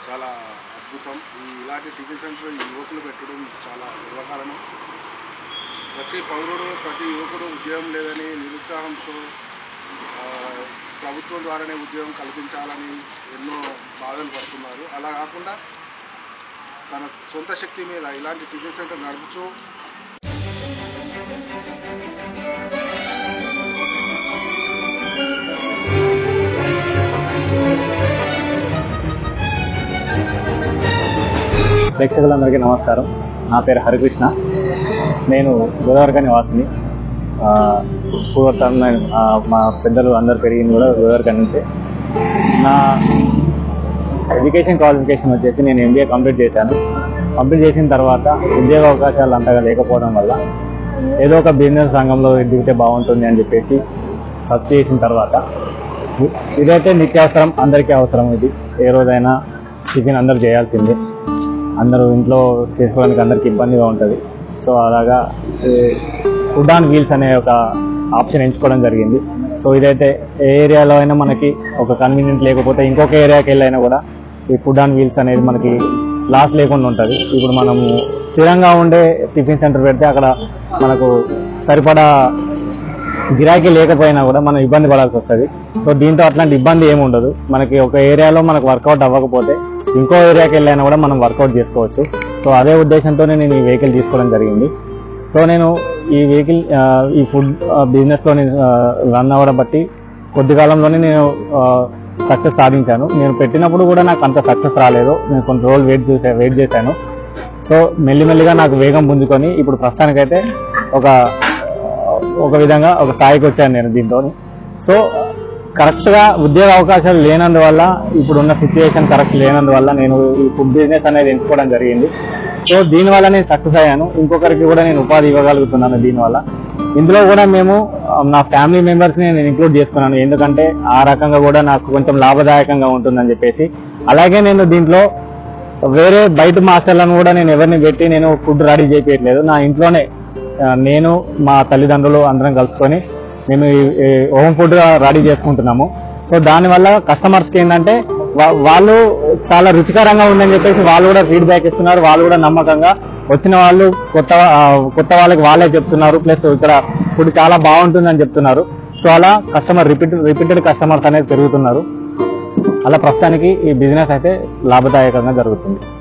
చాలా అద్భుతం ఈ ఇలాంటి టిఫిన్ సెంటర్ ఈ యువకులు పెట్టడం చాలా గర్వకారణం ప్రతి పౌరుడు ప్రతి యువకుడు ఉద్యోగం లేదని నిరుత్సాహంతో ఆ, ప్రభుత్వం ద్వారానే ఉద్యోగం కల్పించాలని ఎన్నో బాధలు పడుతున్నారు అలా కాకుండా తన సొంత శక్తి మీద ఇలాంటి టిఫిన్ సెంటర్ నడుపుతూ ప్రేక్షకులందరికీ నమస్కారం నా పేరు హరికృష్ణ నేను గోదావరిక నివాసిని ఆ, పూర్వతం నేను, ఆ, మా పెద్దలు అందరు పెరిగింది కూడా గోదావరిక నుంచే నా ఎడ్యుకేషన్ క్వాలిఫికేషన్ వచ్చేసి నేను ఎంబీఏ కంప్లీట్ చేశాను కంప్లీట్ చేసిన తర్వాత ఉద్యోగ అవకాశాలు అంతగా లేకపోవడం వల్ల ఏదో ఒక బిజినెస్ రంగంలో దిగితే బాగుంటుంది అని చెప్పేసి సర్చ్ చేసిన తర్వాత ఇ- ఇదైతే నిత్యావసరం అందరికీ అవసరం ఇది ఏ రోజైనా టిఫిన్ అందరూ చేయాల్సిందే అందరూ ఇంట్లో చేసుకోవడానికి అందరికి ఇబ్బందిగా ఉంటుంది సో అలాగా ఫుడ్ ఆన్ వీల్స్ అనే ఒక ఆప్షన్ ఎంచుకోవడం జరిగింది సో ఇదైతే ఏ ఏరియాలో అయినా మనకి ఒక కన్వీనియంట్ లేకపోతే ఇంకొక ఏరియాకి వెళ్ళైనా కూడా ఈ ఫుడ్ ఆన్ వీల్స్ అనేది మనకి లాస్ లేకుండా ఉంటుంది ఇప్పుడు మనము స్థిరంగా ఉండే టిఫిన్ సెంటర్ పెడితే అక్కడ మనకు సరిపడా గిరాకీ లేకపోయినా కూడా మనం ఇబ్బంది పడాల్సి వస్తుంది సో దీంతో అట్లాంటి ఇబ్బంది ఏమి ఉండదు మనకి ఒక ఏరియాలో మనకు వర్కౌట్ అవ్వకపోతే ఇంకో ఏరియాకి వెళ్ళైనా కూడా మనం వర్కౌట్ చేసుకోవచ్చు సో అదే ఉద్దేశంతోనే నేను ఈ వెహికల్ తీసుకోవడం జరిగింది సో నేను ఈ వెహికల్ ఆ, ఈ ఫుడ్ బిజినెస్లో నేను రన్ అవ్వడం బట్టి కొద్ది కాలంలోనే నేను సక్సెస్ సాధించాను నేను పెట్టినప్పుడు కూడా నాకు అంత సక్సెస్ రాలేదు నేను కొన్ని రోజులు వెయిట్ చేసా వెయిట్ చేశాను సో మెల్లిమెల్లిగా నాకు వేగం పుంజుకొని ఇప్పుడు ప్రస్తుతానికైతే ఒక ఒక విధంగా ఒక స్థాయికి వచ్చాను నేను దీంతో సో కరెక్ట్ గా ఉద్యోగ అవకాశాలు లేనందువల్ల ఇప్పుడున్న సిచ్యువేషన్ కరెక్ట్ లేనందువల్ల నేను ఈ ఫుడ్ బిజినెస్ అనేది ఎంచుకోవడం జరిగింది సో దీనివల్ల నేను సక్సెస్ అయ్యాను ఇంకొకరికి కూడా నేను ఉపాధి ఇవ్వగలుగుతున్నాను దీనివల్ల ఇందులో కూడా మేము ఆ, నా ఫ్యామిలీ మెంబర్స్ ని నేను ఇంక్లూడ్ చేసుకున్నాను ఎందుకంటే ఆ రకంగా కూడా నాకు కొంచెం లాభదాయకంగా ఉంటుందని చెప్పేసి అలాగే నేను దీంట్లో వేరే బయట మాస్టర్లను కూడా నేను ఎవరిని పెట్టి నేను ఫుడ్ రెడీ చేయట్లేదు నా ఇంట్లోనే ఆ, నేను మా తల్లిదండ్రులు అందరం కలుసుకొని మేము ఈ- ఈ హోమ్ ఫుడ్ రెడీ చేసుకుంటున్నాము సో దానివల్ల కస్టమర్స్కి ఏంటంటే వా- వాళ్ళు చాలా రుచికరంగా ఉందని చెప్పేసి వాళ్ళు కూడా ఫీడ్బ్యాక్ ఇస్తున్నారు వాళ్ళు కూడా నమ్మకంగా వచ్చిన వాళ్ళు కొత్త ఆ, కొత్త వాళ్ళకి వాళ్ళే చెప్తున్నారు ప్లస్ ఇక్కడ ఫుడ్ చాలా బాగుంటుందని చెప్తున్నారు సో అలా కస్టమర్ రిపీట్ రిపీటెడ్ కస్టమర్స్ అనేది పెరుగుతున్నారు అలా ప్రస్తుతానికి ఈ బిజినెస్ అయితే లాభదాయకంగా జరుగుతుంది